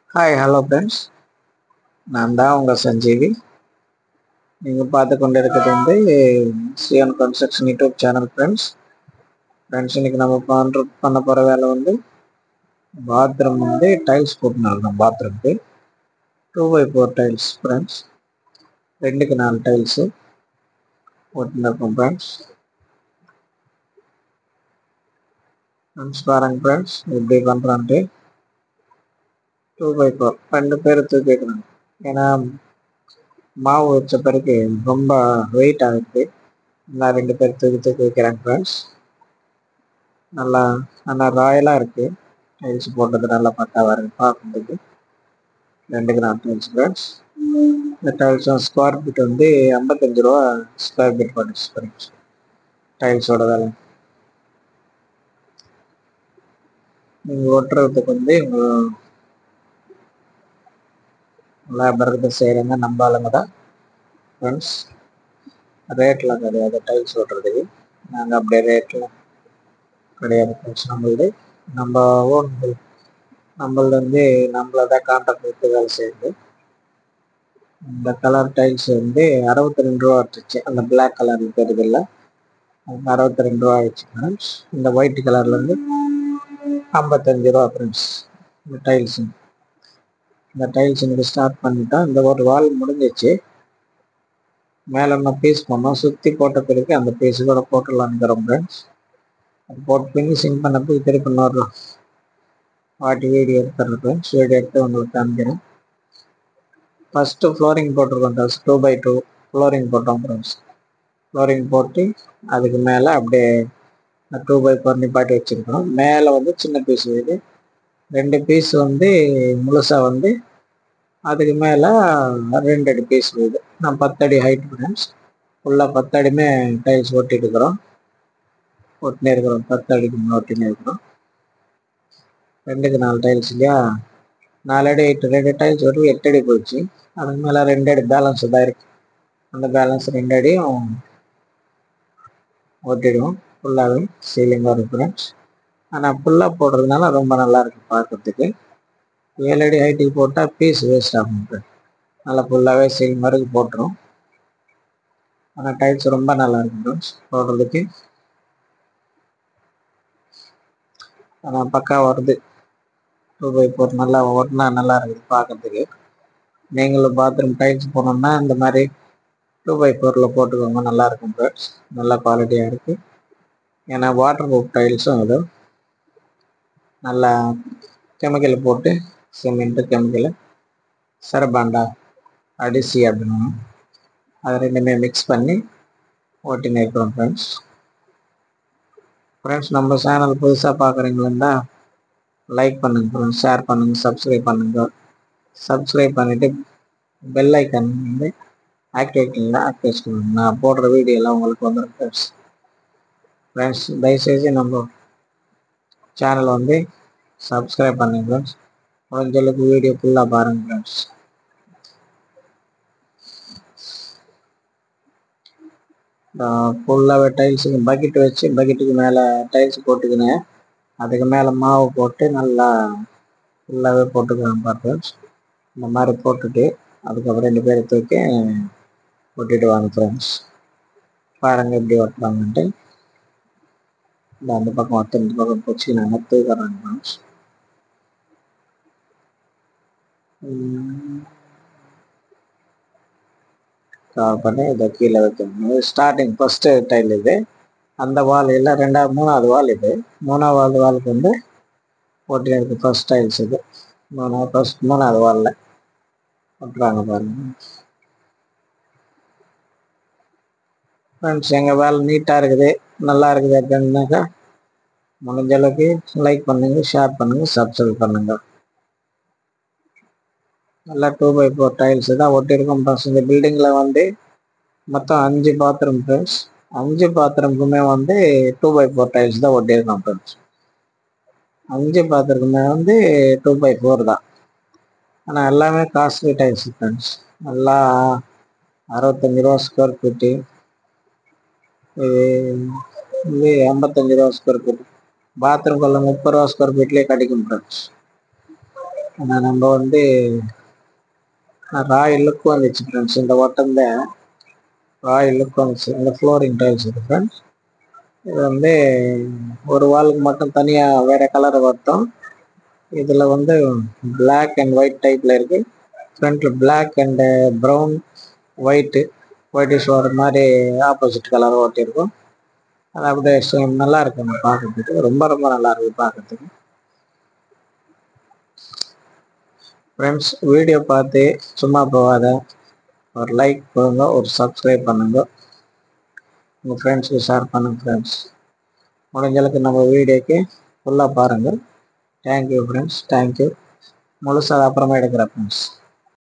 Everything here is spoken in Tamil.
ஹாய் ஹலோ ஃப்ரெண்ட்ஸ் நான் தான் உங்கள் சஞ்சீவி நீங்கள் பார்த்து கொண்டு இருக்கிறது வந்து CN construction YouTube channel friends friends இன்னைக்கு நம்ம பண்ணுற பண்ண போகிற வேலை வந்து பாத்ரூம் வந்து டைல்ஸ் போட்டுனாலும் பாத்ரூம்க்கு two by four tiles friends ரெண்டுக்கு நாலு டைல்ஸு போட்டுருக்கோம் ஃப்ரெண்ட்ஸ் ஃப்ரெண்ட்ஸ் பாருங்க ஃப்ரெண்ட்ஸ் எப்படி பண்ணுறான்ட்டு டூ பை ஃபோர் ரெண்டு பேர் தூக்கிக்கிறாங்க ஏன்னா மாவு வச்ச பிறகு ரொம்ப வெயிட் ஆகுது நான் ரெண்டு பேர் தூக்கி தூக்கி வைக்கிறாங்க ஃப்ரெண்ட்ஸ் நல்லா நல்லா ராயலாக இருக்குது டைல்ஸ் போட்டது நல்லா பக்காவாக இருக்குது பார்க்குறதுக்கு ரெண்டுக்கு நாலு டைல்ஸ் ஃப்ரெண்ட்ஸ் இந்த டைல்ஸும் ஸ்கொயர் ஃபீட் வந்து ஐம்பத்தஞ்சு ரூபா ஸ்கொயர் ஃபீட் பண்ணுச்சு ஃப்ரெண்ட்ஸ் டைல்ஸோட விலை நீங்கள் ஒட்டுறதுக்கு வந்து உங்கள் லேபருக்கு செய்கிறவங்க நம்ம ஆளுங்க தான் ஃப்ரெண்ட்ஸ் ரேட்லாம் கிடையாது டைல்ஸ் ஓட்டுறதுக்கு நாங்கள் அப்படியே ரேட்டில் கிடையாது ஃப்ரெண்ட்ஸ் நம்மளது நம்ம ஓன் நம்மளது வந்து நம்மள தான் கான்ட்ராக்ட் எடுத்து வேலை செய்யுது இந்த கலர் டைல்ஸ் வந்து அறுபத்தி ரெண்டு ரூபா வந்துச்சு அந்த பிளாக் கலர் இருக்கிறது இல்லை அறுபத்தி ரெண்டு ரூபா ஆயிடுச்சு ஃப்ரெண்ட்ஸ் இந்த ஒயிட் கலர்லேருந்து ஐம்பத்தஞ்சு ரூபா ஃப்ரெண்ட்ஸ் இந்த டைல்ஸு இந்த டைல்ஸ் எனக்கு ஸ்டார்ட் பண்ணிட்டோம் இந்த ஒரு வால் முடிஞ்சிச்சு மேலே என்ன பீஸ் பண்ணோம் சுற்றி போட்ட பிறகு அந்த பீஸ் கூட போட்டுடலான்னுக்கிறோம் ஃப்ரெண்ட்ஸ் அது போட்டு ஃபினிஷிங் பண்ணப்போ திருப்பி இன்னொரு வாட்டி வீடியோ எடுத்துறேன் ஃப்ரெண்ட்ஸ் வீடியோ எடுத்து உங்களுக்கு காமிக்கிறேன் ஃபஸ்ட்டு ஃப்ளோரிங் போட்டிருக்கோம் tiles two by two flooring போட்டோம் ஃப்ரெண்ட்ஸ் ஃப்ளோரிங் போட்டு அதுக்கு மேலே அப்படியே டூ பை ஃபோர் நிப்பாட்டி வச்சுருக்கோம் மேலே வந்து சின்ன பீஸ் இது ரெண்டு பீஸ் வந்து முழுசாக வந்து அதுக்கு மேலே ரெண்டு அடி பீஸ் வருது நான் பத்தடி ஹைட் ஃப்ரெண்ட்ஸ் ஃபுல்லாக பத்தடிமே டைல்ஸ் ஒட்டிட்டு இருக்கிறோம் ஒட்டினே இருக்கிறோம் பத்து அடிக்கு ஒட்டினே இருக்கிறோம் ரெண்டுக்கு நாலு டைல்ஸ் இல்லையா நாலு அடி எட்டு ரெண்டு டைல்ஸ் ஒட்டி எட்டு அடி போயிடுச்சு அதுக்கு மேலே ரெண்டு அடி பேலன்ஸ் தான் இருக்கு அந்த பேலன்ஸ் ரெண்டு அடியும் ஒட்டிடுவோம் ஃபுல்லாகவே சீலிங் வரும் ஃப்ரெண்ட்ஸ் ஆனால் ஃபுல்லாக போடுறதுனால ரொம்ப நல்லா இருக்கு பார்க்கறதுக்கு ஏழு அடி ஹைட்டுக்கு போட்டால் பீஸ் வேஸ்ட் ஆகும் நல்லா ஃபுல்லாகவே சீலிங் வரைக்கும் போட்டுரும் ஆனால் டைல்ஸ் ரொம்ப நல்லா இருக்கும் ஃப்ரெண்ட்ஸ் போடுறதுக்கு ஆனால் பக்கா வருது டூ பை ஃபோர் நல்லா ஓட்டினா நல்லா இருக்குது பார்க்கறதுக்கு நீங்களும் பாத்ரூம் டைல்ஸ் போனோம்னா இந்த மாதிரி டூ பை ஃபோரில் போட்டுக்கோங்க நல்லா இருக்கும் ஃப்ரெண்ட்ஸ் நல்ல குவாலிட்டியாக இருக்குது ஏன்னா வாட்டர் ப்ரூஃப் டைல்ஸும் இது நல்லா கெமிக்கல் போட்டு சிமெண்ட்டு கெமிக்கலு சரபாண்டா அடிசி அப்படின்னு அதை ரெண்டுமே மிக்ஸ் பண்ணி ஓட்டின்னு இருக்கிறோம் ஃப்ரெண்ட்ஸ் ஃப்ரெண்ட்ஸ் நம்ம சேனல் புதுசாக பார்க்குறீங்களா லைக் பண்ணுங்க ஃப்ரெண்ட்ஸ் ஷேர் பண்ணுங்கள் சப்ஸ்கிரைப் பண்ணுங்க சப்ஸ்கிரைப் பண்ணிவிட்டு பெல் ஐக்கன் வந்து ஆக்டிவேட்டிங்கில் ஆக்டிவேட் பண்ணுங்க நான் போடுற வீடியோலாம் உங்களுக்கு வந்துடும் ஃப்ரெண்ட்ஸ் ஃப்ரெண்ட்ஸ் தயவுசெய்து நம்ம சேனல் வந்து சப்ஸ்கிரைப் பண்ணுங்க ஃப்ரெண்ட்ஸ் முடிஞ்சளவுக்கு வீடியோ ஃபுல்லாக பாருங்கள் ஃப்ரெண்ட்ஸ் ஃபுல்லாகவே டைல்ஸுக்கு பக்கெட் வச்சு பக்கெட்டுக்கு மேலே டைல்ஸ் போட்டுக்கினேன் அதுக்கு மேலே மாவு போட்டு நல்லா ஃபுல்லாகவே போட்டுக்கிறேன் ஃப்ரெண்ட்ஸ் இந்த மாதிரி போட்டுட்டு அதுக்கப்புறம் ரெண்டு பேரை தூக்கி ஒட்டிட்டு வாங்க ஃப்ரெண்ட்ஸ் பாருங்கள் எப்படி ஒட்டுறாங்கன்ட்டு இந்த அந்த பக்கம் ஒருத்தர் இந்த பக்கம் போச்சு நாங்கள் தூக்குறாங்க ஃப்ரெண்ட்ஸ் கவர் பண்ணி இதை கீழே வைக்கணும் ஸ்டார்டிங் ஃபஸ்ட்டு டைல் இது அந்த வால் இல்லை ரெண்டாவது மூணாவது வால் இது மூணாவது வாலுக்கு வந்து ஒட்டி இருக்கு ஃபஸ்ட் டைல்ஸ் இது மூணாவது ஃபஸ்ட் மூணாவது வாலில் ஒட்டுறாங்க பாருங்க ஃப்ரெண்ட்ஸ் எங்கள் வேலை நீட்டாக இருக்குது நல்லா இருக்குது அப்படின்னாக்கா முடிஞ்ச அளவுக்கு லைக் பண்ணுங்க ஷேர் பண்ணுங்க சப்ஸ்கிரைப் பண்ணுங்க நல்லா டூ பை ஃபோர் டைல்ஸ் தான் ஒட்டியிருக்கோம் ஃப்ரெண்ட்ஸ் இந்த பில்டிங்கில் வந்து மொத்தம் அஞ்சு பாத்ரூம் ஃப்ரெண்ட்ஸ் அஞ்சு பாத்ரூமுக்குமே வந்து டூ பை ஃபோர் டைல்ஸ் தான் ஒட்டியிருக்கோம் ஃப்ரெண்ட்ஸ் அஞ்சு பாத்ரூமுமே வந்து டூ பை ஃபோர் தான் ஆனால் எல்லாமே காஸ்ட்லி டைல்ஸ் ஃப்ரெண்ட்ஸ் நல்லா அறுபத்தஞ்சி ரூபா ஸ்கொயர் ஃபீட்டு இது இது எண்பத்தஞ்சு ரூபா ஸ்கொயர் ஃபீட் பாத்ரூம் கொள்ள முப்பது ரூபா ஸ்கொயர் ஃபீட்லேயே கிடைக்கும் ஃப்ரெண்ட்ஸ் ஆனால் நம்ம வந்து ராயல் லுக் வந்துச்சு ஃப்ரெண்ட்ஸ் இந்த ஓட்டம் தான் ராயல் லுக் வந்துச்சு இந்த ஃப்ளோரிங் டைல்ஸ் இது ஃப்ரெண்ட்ஸ் இது வந்து ஒரு வாலுக்கு மட்டும் தனியாக வேறு கலர் வரட்டும் இதில் வந்து Black அண்ட் ஒயிட் டைப்பில் இருக்குது ஃப்ரண்ட்டில் Black and brown white whitish வர மாதிரி ஆப்போசிட் கலர் ஓட்டியிருக்கும் அது அப்படியே சு- நல்லா இருக்கும் பார்க்கறதுக்கு ரொம்ப ரொம்ப நல்லா இருக்குது பார்க்கறதுக்கு ஃப்ரெண்ட்ஸ் வீடியோ பார்த்து சும்மா போகாத ஒரு லைக் கொடுங்க ஒரு சப்ஸ்கிரைப் பண்ணுங்க உங்கள் ஃப்ரெண்ட்ஸுக்கு ஷேர் பண்ணுங்க ஃப்ரெண்ட்ஸ் முடிஞ்ச அளவுக்கு நம்ம வீடியோக்கு ஃபுல்லாக பாருங்கள் தேங்க்யூ ஃப்ரெண்ட்ஸ் தேங்க்யூ முழுசாக அப்புறமா எடுக்கிறேன் ஃப்ரெண்ட்ஸ்